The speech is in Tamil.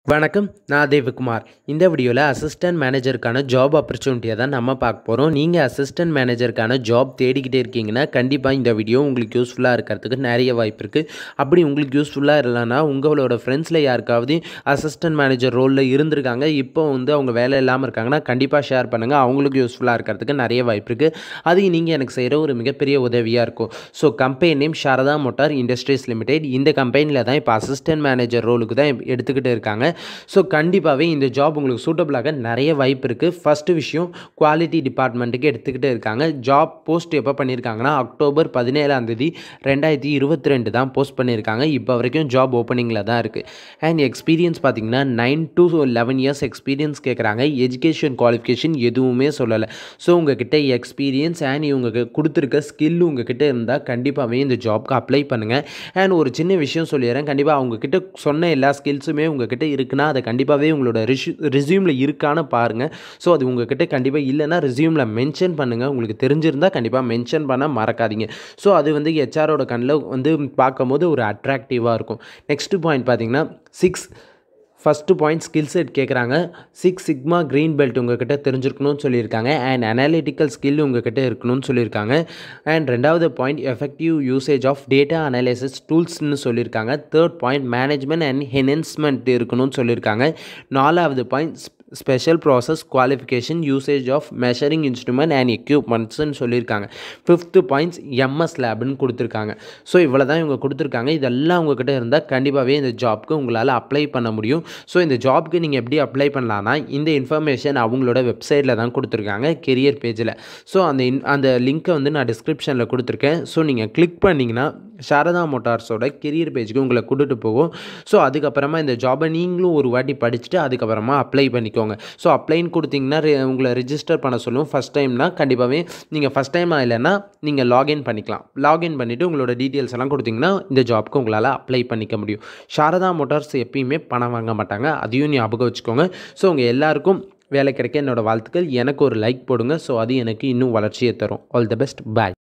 வணக்கம் நான் தேவகுமார் இந்த வீடியோவில் அசிஸ்டன்ட் மேனேஜருக்கான ஜாப் ஆப்பர்ச்சுனிட்டியை தான் நம்ம பார்க்க போகிறோம் நீங்கள் அசிஸ்டன்ட் மேனேஜருக்கான ஜாப் தேடிக்கிட்டே இருக்கீங்கன்னா கண்டிப்பாக இந்த வீடியோ உங்களுக்கு யூஸ்ஃபுல்லாக இருக்கிறதுக்கு நிறைய வாய்ப்பு இருக்குது அப்படி உங்களுக்கு யூஸ்ஃபுல்லாக இல்லைன்னா உங்களோட ஃப்ரெண்ட்ஸில் யாருக்காவது அசிஸ்டன்ட் மேனேஜர் ரோலில் இருந்திருக்காங்க இப்போ வந்து அவங்க வேலை இல்லாமல் இருக்காங்கன்னா கண்டிப்பாக ஷேர் பண்ணுங்கள் அவங்களுக்கு யூஸ்ஃபுல்லாக இருக்கிறதுக்கு நிறைய வாய்ப்பு இருக்குது அது நீங்கள் எனக்கு செய்கிற ஒரு மிகப்பெரிய உதவியாக இருக்கும் so company name Sharada motor industries limited இந்த கம்பெனியில் தான் இப்போ அசிஸ்டன்ட் மேனேஜர் ரோலுக்கு தான் எடுத்துக்கிட்டு இருக்காங்க ஸோ கண்டிப்பாகவே இந்த ஜாப் உங்களுக்கு சூட்டபிளாக நிறைய வாய்ப்பு இருக்குது ஃபஸ்ட்டு விஷயம் குவாலிட்டி டிபார்ட்மெண்ட்டுக்கு எடுத்துக்கிட்டு இருக்காங்க ஜாப் போஸ்ட் எப்போ பண்ணியிருக்காங்கன்னா அக்டோபர் பதினேழாம் தேதி ரெண்டாயிரத்தி இருபத்தி ரெண்டு தான் போஸ்ட் பண்ணியிருக்காங்க இப்போ வரைக்கும் ஜாப் ஓப்பனிங்கில் தான் இருக்குது அண்ட் எக்ஸ்பீரியன்ஸ் பார்த்தீங்கன்னா nine to eleven years experience கேட்குறாங்க எஜுகேஷன் குவாலிஃபிகேஷன் எதுவுமே சொல்லலை ஸோ உங்ககிட்ட எக்ஸ்பீரியன்ஸ் அண்ட் இவங்க கொடுத்துருக்க ஸ்கில் உங்ககிட்ட இருந்தால் கண்டிப்பாகவே இந்த ஜாப்க்கு அப்ளை பண்ணுங்கள் அண்ட் ஒரு சின்ன விஷயம் சொல்லிடுறேன் கண்டிப்பாக அவங்கக்கிட்ட சொன்ன எல்லா ஸ்கில்ஸுமே உங்ககிட்ட இருக்குன்னா அதை கண்டிப்பாகவே உங்களோட ரிஷ்யூ ரிசியூமில் இருக்கான்னு பாருங்கள் ஸோ அது உங்ககிட்ட கண்டிப்பாக இல்லைன்னா ரிசியூமில் மென்ஷன் பண்ணுங்கள் உங்களுக்கு தெரிஞ்சிருந்தால் கண்டிப்பாக மென்ஷன் பண்ண மறக்காதீங்க ஸோ அது வந்து ஹெச்ஆரோட கண்ணில் வந்து பார்க்கும்போது ஒரு அட்ராக்டிவாக இருக்கும் நெக்ஸ்ட் பாயிண்ட் பார்த்தீங்கன்னா six first point skill set கேட்குறாங்க சிக்ஸ் சிக்மா க்ரீன் பெல்ட் உங்ககிட்ட தெரிஞ்சிருக்கணும்னு சொல்லியிருக்காங்க அண்ட் அனாலிட்டிக்கல் ஸ்கில் உங்ககிட்ட இருக்கணும்னு சொல்லியிருக்காங்க அண்ட் ரெண்டாவது point effective usage of data analysis டூல்ஸ்னு சொல்லியிருக்காங்க third point management and enhancement இருக்கணும்னு சொல்லியிருக்காங்க நாலாவது point special process qualification usage of measuring instrument and எக்யூப்மெண்ட்ஸ்னு சொல்லியிருக்காங்க ஃபிஃப்த்து பாயிண்ட்ஸ் எம்எஸ் லேப்னு கொடுத்துருக்காங்க ஸோ இவ்வளோ தான் இவங்க கொடுத்துருக்காங்க இதெல்லாம் உங்ககிட்ட இருந்தால் கண்டிப்பாகவே இந்த ஜாப்க்கு உங்களால் அப்ளை பண்ண முடியும் ஸோ இந்த ஜாப்க்கு நீங்கள் எப்படி அப்ளை பண்ணலான்னா இந்த இன்ஃபர்மேஷன் அவங்களோட வெப்சைட்டில் தான் கொடுத்துருக்காங்க கெரியர் பேஜில் ஸோ அந்த இன் அந்த லிங்க்கை வந்து நான் டிஸ்கிரிப்ஷனில் கொடுத்துருக்கேன் ஸோ நீங்கள் கிளிக் பண்ணிங்கன்னா சாரதா மோட்டார்ஸோட கெரியர் பேஜுக்கு உங்களை கூட்டிகிட்டு போகும் ஸோ அதுக்கப்புறமா இந்த ஜாபை நீங்களும் ஒரு வாட்டி படிச்சுட்டு அதுக்கப்புறமா அப்ளை பண்ணிக்கோங்க ஸோ அப்ளைன்னு கொடுத்தீங்கன்னா உங்களை ரிஜிஸ்டர் பண்ண சொல்லும் ஃபஸ்ட் டைம்னா கண்டிப்பாகவே நீங்கள் ஃபஸ்ட் டைம் இல்லைன்னா நீங்கள் லாகின் பண்ணிக்கலாம் லாகின் பண்ணிவிட்டு உங்களோட டீட்டெயில்ஸ் எல்லாம் கொடுத்தீங்கன்னா இந்த ஜாப்க்கு உங்களால் அப்ளை பண்ணிக்க முடியும் சாரதா மோட்டார்ஸ் எப்பயுமே பணம் வாங்க மாட்டாங்க அதையும் ஞாபகம் வச்சுக்கோங்க ஸோ உங்கள் எல்லாருக்கும் வேலை கிடைக்க என்னோடய வாழ்த்துக்கள் எனக்கு ஒரு லைக் போடுங்க ஸோ அது எனக்கு இன்னும் வளர்ச்சியை தரும் ஆல் தி பெஸ்ட் பாய்